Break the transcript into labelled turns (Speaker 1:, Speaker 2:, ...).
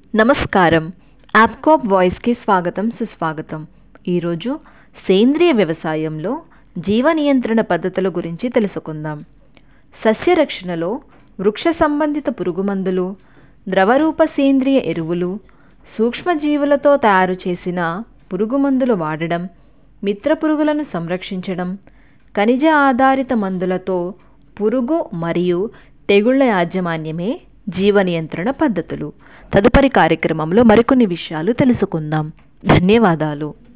Speaker 1: నమస్కారం యాప్కోప్ వాయిస్కి స్వాగతం సుస్వాగతం ఈరోజు సేంద్రియ వ్యవసాయంలో జీవ నియంత్రణ పద్ధతుల గురించి తెలుసుకుందాం సస్యరక్షణలో వృక్ష సంబంధిత పురుగుమందులు ద్రవరూప సేంద్రియ ఎరువులు సూక్ష్మజీవులతో తయారు చేసిన పురుగుమందులు వాడడం మిత్ర పురుగులను సంరక్షించడం ఖనిజ ఆధారిత మందులతో పురుగు మరియు తెగుళ్ల యాజమాన్యమే జీవ నియంత్రణ పద్ధతులు తదుపరి కార్యక్రమంలో మరికొన్ని విషయాలు తెలుసుకుందాం ధన్యవాదాలు